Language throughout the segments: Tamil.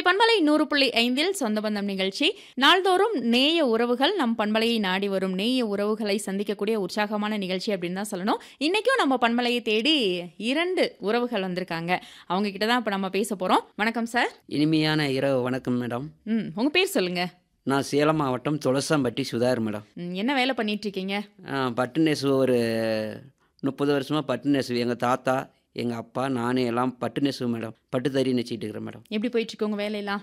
பண்பலை நூறு புள்ளி ஐந்தில் சொந்த பந்தம் நிகழ்ச்சி நாள்தோறும் நேய உறவுகள் நம் பண்பலையை நாடி வரும் நேய உறவுகளை சந்திக்கக்கூடிய உற்சாகமான நிகழ்ச்சி அப்படின்னு தான் சொல்லணும் இன்னைக்கும் நம்ம பண்பலையை தேடி இரண்டு உறவுகள் வந்திருக்காங்க அவங்க கிட்ட தான் இப்போ நம்ம பேச போறோம் வணக்கம் சார் இனிமையான இரவு வணக்கம் மேடம் ம் உங்க பேர் சொல்லுங்க நான் சேலம் மாவட்டம் துளசம்பட்டி சுதார் மேடம் ம், என்ன வேலை பண்ணிட்டு இருக்கீங்க ஆ, பட்டு நெசவு ஒரு முப்பது வருஷமாக பட்டு நெசவு எங்கள் தாத்தா எங்கள் அப்பா நான் எல்லாம் பட்டு நெசவு மேடம் பட்டு தறி நெச்சிட்டு இருக்கிறேன் மேடம் எப்படி போயிட்டு இருக்கு உங்க வேலையெல்லாம்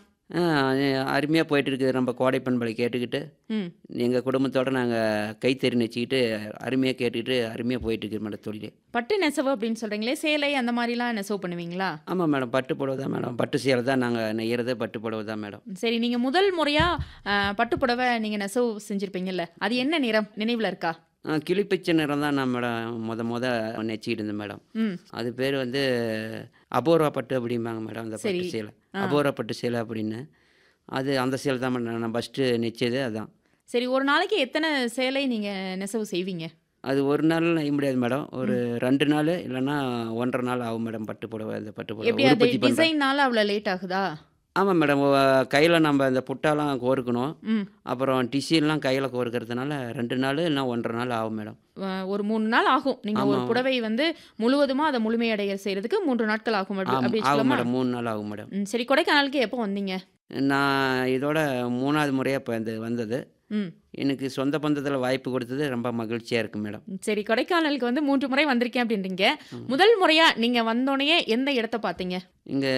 அருமையாக போயிட்டு இருக்குது நம்ம கோடை பண்பலை கேட்டுக்கிட்டு ம் எங்கள் குடும்பத்தோடு நாங்கள் கைத்தறி நெச்சிக்கிட்டு அருமையாக கேட்டுக்கிட்டு அருமையாக போயிட்டு இருக்குது மேடம் தொழில் பட்டு நெசவு அப்படின்னு சொல்றீங்களே சேலை அந்த மாதிரிலாம் நெசவு பண்ணுவீங்களா ஆமாம் மேடம் பட்டு புடவை தான் மேடம் பட்டு சேலை தான் நாங்கள் நெய்யறதே பட்டு புடவை தான் மேடம் சரி நீங்க முதல் முறையா அஹ், பட்டு புடவை நீங்க நெசவு செஞ்சிருப்பீங்கல்ல அது என்ன நிறம் நினைவுல இருக்கா ஆ, கிளிப்பச்சை நிறம் தான் நான் மேடம் முத முத நெச்சிக்கிட்டு இருந்தேன் மேடம் ம் அது பேர் வந்து அபூர்வா பட்டு அப்படிம்பாங்க மேடம் அந்த சரி. பட்டு சேலை அபூர்வா பட்டு சேலை அப்படின்னு அது அந்த சேலை தான் மேடம் நான் ஃபஸ்ட்டு நெச்சது அதான் சரி ஒரு நாளைக்கு எத்தனை சேலை நீங்க நெசவு செய்வீங்க அது ஒரு நாள் நெய்ய முடியாது மேடம் ஒரு ரெண்டு நாள் இல்லைன்னா ஒன்றரை நாள் ஆகும் மேடம் பட்டு புடவை அந்த பட்டு புடவை எப்படி அது உற்பத்தி பண்ணுறேன் டிசைன்னால அவ்வளோ லேட் ஆகுதா ஆமாம் மேடம் கையில் நம்ம இந்த புட்டாலாம் கோர்க்கணும் ம் அப்புறம் டிசைன்லாம் கையில் கோர்க்கறதுனால ரெண்டு நாள் இல்லைன்னா ஒன்றரை நாள் ஆகும் மேடம் அஹ், ஒரு மூணு நாள் ஆகும் நீங்க ஒரு ஆமா. புடவை வந்து முழுவதுமா அதை முழுமையடைய செய்யறதுக்கு மூன்று நாட்கள் ஆகும் அப்படி ஆமாம் அப்படி ஆகும் சொல்லலாமா மேடம் மூணு நாள் ஆகும் மேடம் ம், சரி கொடைக்கானலுக்கு எப்போ வந்தீங்க நான் இதோட மூணாவது முறையாக இப்போ இந்த வந்தது ம் எனக்கு சொந்த பந்தத்தில் வாய்ப்பு கொடுத்தது ரொம்ப மகிழ்ச்சியாக இருக்குது மேடம் சரி கொடைக்கானலுக்கு வந்து மூன்று முறை வந்திருக்கேன் அப்படின்றீங்க முதல் முறையா நீங்க வந்தோடனே எந்த இடத்த பார்த்தீங்க இங்கே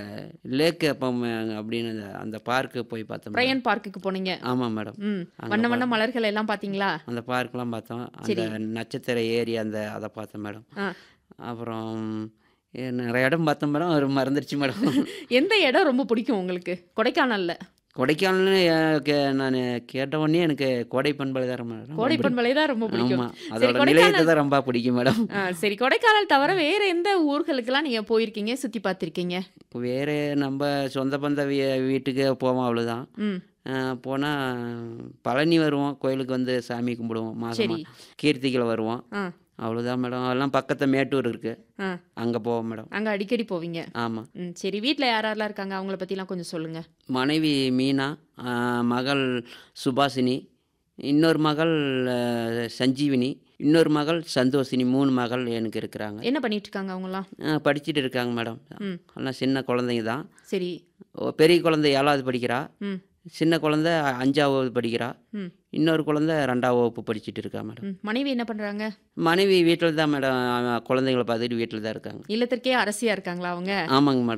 லேக் அப்போ அப்படின்னு அந்த- அந்த பார்க்கு போய் பார்த்தோம் மேடம். பிரயன் பார்க்குக்கு போனீங்க ஆமாம் மேடம் ம் அங்க வண்ண வண்ண மலர்கள் எல்லாம் பார்த்தீங்களா அந்த பார்க்கெலாம் பார்த்தோம் அந்த நட்சத்திர ஏரி அந்த அதை பார்த்தோம் மேடம் ஆ அப்புறம் ஏ, நிறைய இடம் பார்த்தோம் மேடம் ஒரு மறந்துடுச்சு மேடம் எந்த இடம் ரொம்ப பிடிக்கும் உங்களுக்கு கொடைக்கானல்ல கொடைக்கானல்னு நான் கேட்ட உடனே எனக்கு கோடை பண்பலை தான் மேடம் கோடை பண்பலை தான் ரொம்ப பிடிக்கும் ஆமாம் சரி அதோட கொடைக்கானல் நிலையத்தை தான் ரொம்ப பிடிக்கும் மேடம் ஆ, சரி கொடைக்கானல் தவிர வேற எந்த ஊர்களுக்கெல்லாம் நீங்க போயிருக்கீங்க சுத்தி பார்த்திருக்கீங்க வேறு நம்ம சொந்த பந்த வீ வீட்டுக்கு போவோம் அவ்வளோதான் ம் போனால் பழனி வருவோம் கோயிலுக்கு வந்து சாமி கும்பிடுவோம் சரி மாதம் கீர்த்திகளை வருவோம் ஆ அவ்வளோதான் மேடம் அதெல்லாம் பக்கத்தில் மேட்டூர் இருக்குது ஆ அங்கே போவோம் மேடம் அங்க அடிக்கடி போவீங்க ஆமாம் ம் சரி வீட்டில் யாரெல்லாம் இருக்காங்க அவங்கள பற்றிலாம் கொஞ்சம் சொல்லுங்க மனைவி மீனா ஆ, மகள் சுபாஷினி இன்னொரு மகள் ஆ, சஞ்சீவினி இன்னொரு மகள் சந்தோஷினி மூணு மகள் எனக்கு இருக்கிறாங்க என்ன பண்ணிட்டு இருக்காங்க அவங்கலாம் ஆ, படிச்சிட்டு இருக்காங்க மேடம் ம் எல்லாம் சின்ன குழந்தைங்க தான் சரி ஓ, பெரிய குழந்தை ஏழாவது படிக்கிறா ம் சின்ன குழந்தை அஞ்சாவது படிக்கிறா ம் இன்னொரு குழந்தை ரெண்டாவது வகுப்பு படிச்சிட்டு இருக்கா மேடம் ம் மனைவி என்ன பண்றாங்க மனைவி வீட்டில் தான் மேடம் குழந்தைங்களை பார்த்துட்டு வீட்டில் தான் இருக்காங்க இல்லத்திற்கே அரசியா இருக்காங்களா அவங்க ஆமாங்க மேடம்